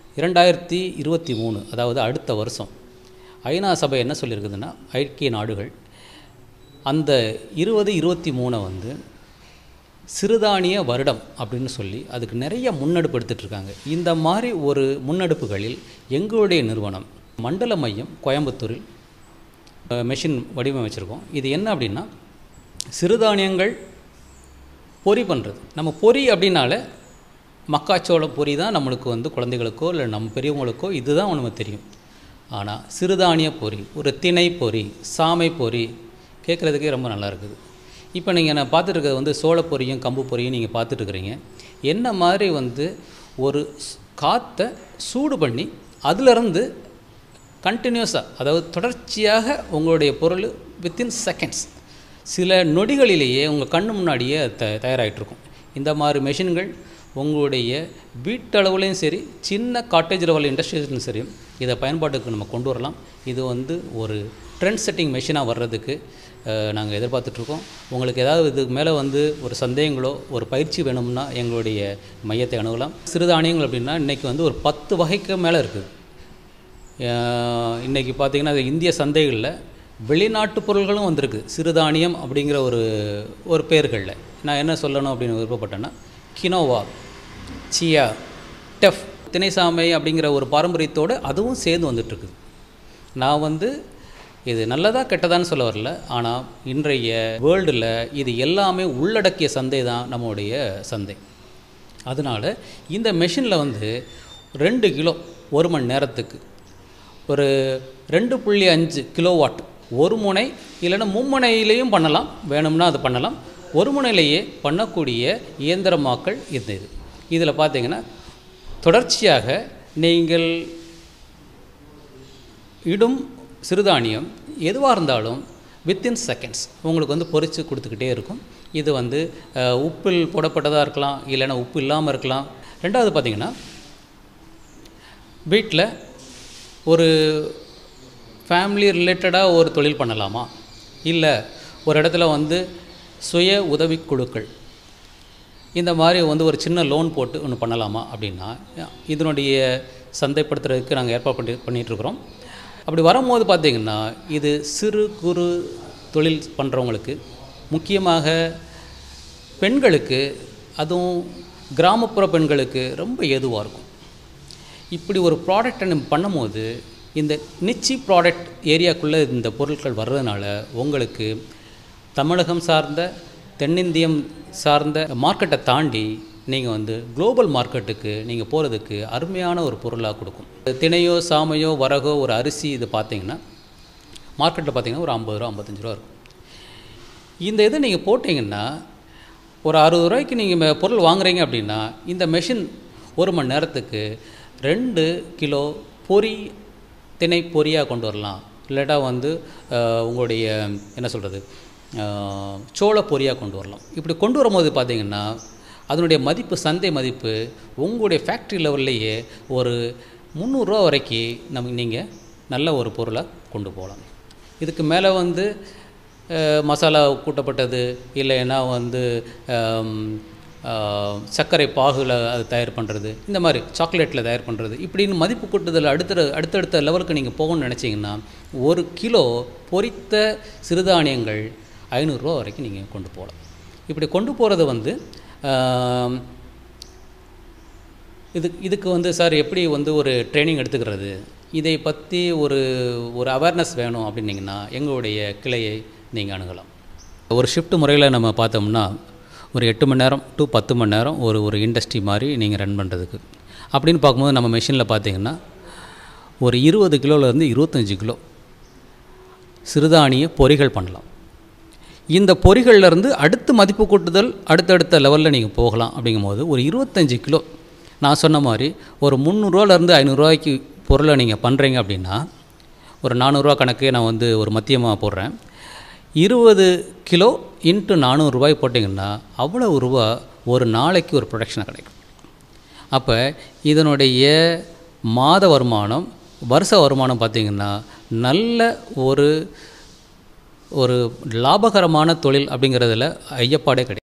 இரண்டாயிரத்தி இருபத்தி மூணு அதாவது அடுத்த வருஷம் ஐநா சபை என்ன சொல்லியிருக்குதுன்னா ஐக்கிய நாடுகள் அந்த இருபது இருபத்தி மூணை வந்து சிறுதானிய வருடம் அப்படின்னு சொல்லி அதுக்கு நிறைய முன்னெடுப்பு எடுத்துட்டு இருக்காங்க இந்த மாதிரி ஒரு முன்னெடுப்புகளில் எங்களுடைய நிறுவனம் மண்டல மையம் கோயம்புத்தூரில் மெஷின் வடிவமைச்சிருக்கோம் இது என்ன அப்படின்னா சிறுதானியங்கள் பொரி பண்ணுறது நம்ம பொரி அப்படின்னால மக்காச்சோள பொரி தான் நம்மளுக்கு வந்து குழந்தைகளுக்கோ இல்லை நம்ம பெரியவங்களுக்கோ இதுதான் நமக்கு தெரியும் ஆனால் சிறுதானிய பொரி ஒரு திணை பொரி சாமை பொரி கேட்குறதுக்கே ரொம்ப நல்லா இருக்குது இப்போ நீங்கள் நான் பார்த்துட்டு இருக்கிறது வந்து சோள பொரியும் கம்பு பொரியும் நீங்கள் பார்த்துட்டு இருக்கிறீங்க என்ன மாதிரி வந்து ஒரு ஸ்- காற்றை சூடு பண்ணி அதிலிருந்து கண்டினியூஸாக அதாவது தொடர்ச்சியாக உங்களுடைய பொருள் வித்தின் செகண்ட்ஸ் சில நொடிகளிலேயே உங்கள் கண்ணு முன்னாடியே அது த தயாராகிட்டு இருக்கும் இந்த மாதிரி மெஷின்கள் உங்களுடைய வீட்டளவுலையும் சரி சின்ன காட்டேஜ் லெவல் இண்டஸ்ட்ரீஸ்லையும் சரி இதை பயன்பாட்டுக்கு நம்ம கொண்டு வரலாம் இது வந்து ஒரு ட்ரெண்ட் செட்டிங் மெஷினாக வர்றதுக்கு நாங்கள் எதிர்பார்த்துட்ருக்கோம் உங்களுக்கு ஏதாவது இதுக்கு மேலே வந்து ஒரு சந்தேகங்களோ ஒரு பயிற்சி வேணும்னா எங்களுடைய மையத்தை அணுகலாம் சிறுதானியங்கள் அப்படின்னா இன்றைக்கி வந்து ஒரு பத்து வகைக்கு மேலே இருக்குது அஹ் இன்னைக்கு பார்த்தீங்கன்னா அது இந்திய சந்தைகளில் வெளிநாட்டு பொருள்களும் வந்திருக்கு சிறுதானியம் அப்படிங்கிற ஒரு ஒரு பெயர்களில் நான் என்ன சொல்லணும் அப்படின்னு விருப்பப்பட்டேன்னா கினோவா சியா டெஃப் திணைசாமை அப்படிங்கிற ஒரு பாரம்பரியத்தோடு அதுவும் சேர்ந்து வந்துட்டுருக்குது நான் வந்து இது நல்லதா கெட்டதான்னு சொல்ல வரல ஆனால் இன்றைய வேர்ல்டில் இது எல்லாமே உள்ளடக்கிய சந்தை தான் நம்முடைய சந்தை அதனால் இந்த மெஷினில் வந்து ரெண்டு கிலோ ஒரு மணி நேரத்துக்கு ஒரு ரெண்டு புள்ளி அஞ்சு கிலோவாட் ஒரு முனை இல்லைன்னா மும்முனையிலையும் பண்ணலாம் வேணும்னா அது பண்ணலாம் ஒரு முனையிலேயே பண்ணக்கூடிய இயந்திரமாக்கல் இது இது இதில் பார்த்தீங்கன்னா தொடர்ச்சியாக நீங்கள் இடும் சிறுதானியம் எதுவாக இருந்தாலும் வித்தின் செகண்ட்ஸ் உங்களுக்கு வந்து பொரித்து கொடுத்துக்கிட்டே இருக்கும் இது வந்து அஹ், உப்பில் போடப்பட்டதாக இருக்கலாம் இல்லைன்னா உப்பு இல்லாமல் இருக்கலாம் ரெண்டாவது பார்த்தீங்கன்னா வீட்டில் ஒரு ஃபேமிலி ரிலேட்டடாக ஒரு தொழில் பண்ணலாமா இல்லை ஒரு இடத்துல வந்து சுய உதவிக்குழுக்கள் இந்த மாதிரி வந்து ஒரு சின்ன லோன் போட்டு ஒன்று பண்ணலாமா அப்படின்னா இதனுடைய சந்தைப்படுத்துறதுக்கு நாங்கள் ஏற்பாடு பண்ணி பண்ணிகிட்ருக்குறோம் அப்படி வரும்போது பார்த்திங்கன்னா இது சிறு குறு தொழில் பண்ணுறவங்களுக்கு முக்கியமாக பெண்களுக்கு அதுவும் கிராமப்புற பெண்களுக்கு ரொம்ப ஏதுவாக இருக்கும் இப்படி ஒரு ப்ராடக்டை நம்ம பண்ணும்போது இந்த நிச்சி ப்ராடக்ட் ஏரியாக்குள்ளே இந்த பொருட்கள் வர்றதுனால உங்களுக்கு தமிழகம் சார்ந்த தென்னிந்தியம் சார்ந்த மார்க்கெட்டை தாண்டி நீங்கள் வந்து குளோபல் மார்க்கெட்டுக்கு நீங்கள் போகிறதுக்கு அருமையான ஒரு பொருளாக கொடுக்கும் திணையோ சாமையோ வரகோ ஒரு அரிசி இது பார்த்தீங்கன்னா மார்க்கெட்டில் பார்த்தீங்கன்னா ஒரு ஐம்பது ரூபா ஐம்பத்தஞ்சு ரூபா இருக்கும் இந்த இதை நீங்கள் போட்டிங்கன்னா ஒரு அறுபது ரூபாய்க்கு நீங்கள் பொருள் வாங்குறீங்க அப்படின்னா இந்த மெஷின் ஒரு மணி நேரத்துக்கு ரெண்டு கிலோ பொரி திணை பொரியாக கொண்டு வரலாம் இல்லாட்டா வந்து அஹ், உங்களுடைய என்ன சொல்கிறது சோள பொரியாக கொண்டு வரலாம் இப்படி கொண்டு வரும்போது பார்த்தீங்கன்னா அதனுடைய மதிப்பு சந்தை மதிப்பு உங்களுடைய ஃபேக்ட்ரி லெவல்லையே ஒரு முந்நூறுரூவா வரைக்கும் நம்ம நீங்கள் நல்ல ஒரு பொருளை கொண்டு போகலாம் இதுக்கு மேலே வந்து அஹ், மசாலா கூட்டப்பட்டது இல்லைன்னா வந்து ஆம், ஆஹ், சர்க்கரை பாகுல அது தயார் பண்ணுறது இந்த மாதிரி சாக்லேட்டில் தயார் பண்ணுறது இப்படின்னு மதிப்பு கூட்டுதல் அடுத்த அடுத்தடுத்த லெவலுக்கு நீங்கள் போகணும்னு நினச்சிங்கன்னா ஒரு கிலோ பொரித்த சிறுதானியங்கள் ஐநூறுரூவா வரைக்கும் நீங்கள் கொண்டு போகலாம் இப்படி கொண்டு போகிறது வந்து ஆம், இது இதுக்கு வந்து சார் எப்படி வந்து ஒரு ட்ரைனிங் எடுத்துக்கிறது இதை பற்றி ஒரு ஒரு அவேர்னஸ் வேணும் அப்படின்னீங்கன்னா எங்களுடைய கிளையை நீங்கள் அணுகலாம் ஒரு ஷிஃப்ட் முறையில் நம்ம பார்த்தோம்னா ஒரு எட்டு மணி நேரம் டு பத்து மணி நேரம் ஒரு ஒரு இண்டஸ்ட்ரி மாதிரி நீங்கள் ரன் பண்ணுறதுக்கு அப்படின்னு பார்க்கும்போது நம்ம மெஷினில் பார்த்தீங்கன்னா ஒரு இருபது கிலோலேருந்து இருபத்தஞ்சி கிலோ சிறுதானிய பொரிகள் பண்ணலாம் இந்த பொறிகள்ல இருந்து அடுத்து மதிப்பு கூட்டுதல் அடுத்தடுத்த லெவலில் நீங்கள் போகலாம் அப்படிங்கும்போது ஒரு இருபத்தஞ்சி கிலோ நான் சொன்ன மாதிரி ஒரு முந்நூறுரூவாலேருந்து ஐநூறுரூவாய்க்கு பொருளை நீங்கள் பண்ணுறீங்க அப்படின்னா ஒரு நானூறுரூவா கணக்கு நான் வந்து ஒரு மத்தியமாக போடுறேன் இருபது கிலோ இன்ட்டு நானூறுரூவாய் போட்டிங்கன்னா அவ்வளவு ரூபா ஒரு நாளைக்கு ஒரு ப்ரொடக்ஷனாக கிடைக்கும் அப்போ இதனுடைய மாத வருமானம் வருஷ வருமானம் பார்த்திங்கன்னா நல்ல ஒரு ஒரு லாபகரமான தொழில் அப்படிங்கிறதுல ஐயப்பாடே கிடையாது